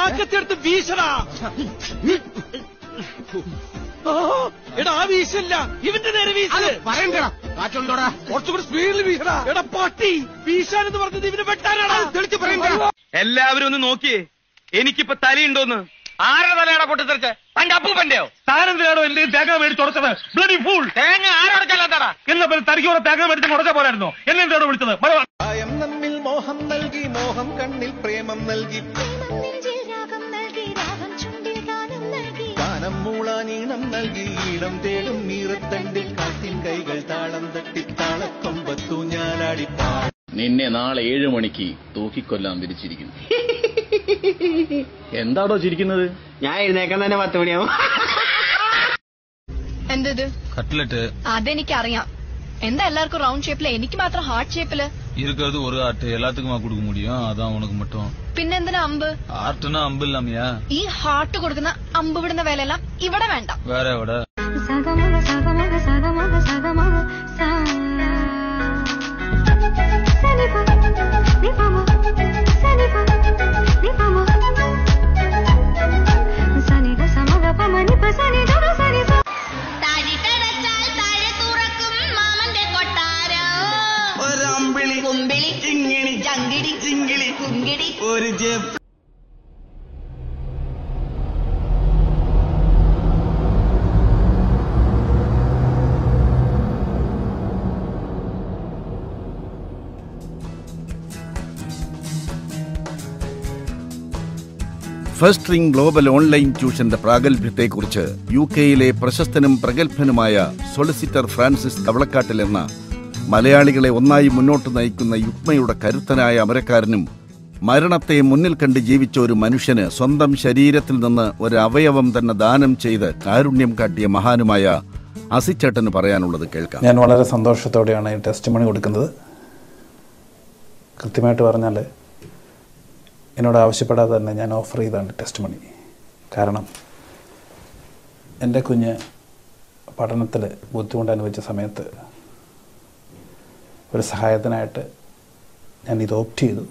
കത്തിയെടുത്ത് വീശടാ ആ, എടാ ആ വീശല്ല ഇവന്റെ നേരെ വീശ് പറയണ്ടടാ കാറ്റുണ്ടോടാ കുറച്ചുകൂടി സ്പീഡിൽ വീശടാ എടാ പട്ടി വീശാൻ എന്ന് പറഞ്ഞത് ഇവന് വെട്ടാനാണ് തെളിച്ച് പറയണ്ടടാ എല്ലാവരും ഒന്ന് നോക്കിയേ എനിക്കിപ്പോ തലയുണ്ടോന്ന് ആരുടെ തലയാടാ പൊട്ടിത്തെറിച്ച് തന്റെ അപ്പൂപ്പന്റെയോ താനെന്തിനാണോ എന്റെ തേങ്ങ മേടിച്ച് ഉടച്ചത് ബ്ലഡി ഫൂൾ തേങ്ങ ആരോടക്കല്ലാത്തടാ എന്നാ പിന്നെ തനിക്കോടെ തേങ്ങ മേടിച്ച് ഉടച്ച പോരായിരുന്നോ എന്നെ എന്തിനാണോ വിളിച്ചത് മരവാ പ്രായം നമ്മിൽ മോഹം നൽകി മോഹം കണ്ണിൽ പ്രേമം നൽകി രാഗം നൽകി രാഗം ചുണ്ടിൽ ഗാനം നൽകി ഗാനം മൂളാനീണം നൽകി ഈണം തേടും മീറത്തണ്ടിൽ കാത്തിൻ കൈകൾ താളം തട്ടി താളക്കൊമ്പത്തു ഞാലാടി നിന്നെ നാളെ ഏഴു മണിക്ക് തൂക്കിക്കൊല്ലാൻ വിരിച്ചിരിക്കുന്നു എന്താടോ ചിരിക്കുന്നത് ഞാൻ എഴുന്നേക്കാൻ തന്നെ പത്ത് മണിയാവും എന്തത് கட்லெட்டு അതെനിക്കറിയാം എന്താ എല്ലാവർക്കും റൗണ്ട് ഷേപ്പില് എനിക്ക് മാത്രം ഹാർട്ട് ഷേപ്പില് இருக்கிறது ஒரு ஆட்டு எல்லாத்துக்குமா கொடுக்க முடியும் அதான் உனக்கு மட்டும் പിന്നെന്തിനാ അമ്പ് ஆட்டுனா அம்பு இல்லாமையா ഈ ഹാർട്ട് കൊടുക്കുന്ന അമ്പ് വിടുന്ന വേലയെല്ലാം ഇവിടെ വേണ്ട வேற விட സഗമഗ സഗമഗ സഗമഗ സഗമഗ സാ സനിപ നിപമ സനിപ നിപമ സനിഗ സമഗ പമ നിപ സനി ദഗ സനി സ താഴിട്ടടച്ചാൽ താഴെ തുറക്കും മാമന്റെ കൊട്ടാരം ഒരമ്പിളി കുമ്പിളി ചിങ്ങിണി ചങ്കിടി ചിങ്കിളി കുങ്കിടി ഒരു ജെപ്പ് ഫസ്റ്റ് റിംഗ് ഗ്ലോബൽ ഓൺലൈൻ ട്യൂഷന്റെ പ്രാഗൽഭ്യത്തെക്കുറിച്ച് യു കെയിലെ പ്രശസ്തനും പ്രഗത്ഭനുമായ സൊളിസിറ്റർ ഫ്രാൻസിസ് കവളക്കാട്ടിൽ എന്ന മലയാളികളെ ഒന്നായി മുന്നോട്ട് നയിക്കുന്ന യുഗ്മയുടെ കരുത്തനായ അമരക്കാരനും മരണത്തെ മുന്നിൽ കണ്ട് ജീവിച്ച ഒരു മനുഷ്യന് സ്വന്തം ശരീരത്തിൽ നിന്ന് ഒരു അവയവം തന്നെ ദാനം ചെയ്ത് കാരുണ്യം കാട്ടിയ മഹാനുമായ അസിച്ചേട്ടന് പറയാനുള്ളത് കേൾക്കാം ഞാൻ വളരെ സന്തോഷത്തോടെയാണ് ഈ ടെസ്റ്റ് മണി കൊടുക്കുന്നത് കൃത്യമായിട്ട് പറഞ്ഞാൽ എന്നോട് ആവശ്യപ്പെടാതെ തന്നെ ഞാൻ ഓഫർ ചെയ്താണ് ടെസ്റ്റ് മണി കാരണം എൻ്റെ കുഞ്ഞ് പഠനത്തിൽ ബുദ്ധിമുട്ട് അനുഭവിച്ച സമയത്ത് ഒരു സഹായത്തിനായിട്ട് ഞാൻ ഇത് ഓപ്റ്റ് ചെയ്തു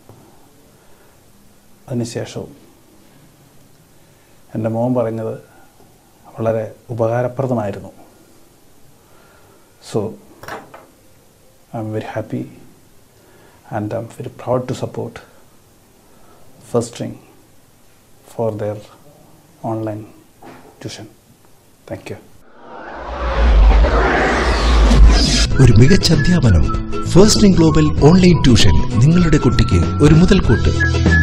അതിനുശേഷവും എൻ്റെ മോൻ പറഞ്ഞത് വളരെ ഉപകാരപ്രദമായിരുന്നു so I'm very happy and I'm very proud to support First Ring for their online tuition thank you ഒരു മികച്ച അധ്യാപനം ഫസ്റ്റ് ഗ്ലോബൽ ഓൺലൈൻ ട്യൂഷൻ നിങ്ങളുടെ കുട്ടിക്ക് ഒരു മുതൽക്കൂട്ട്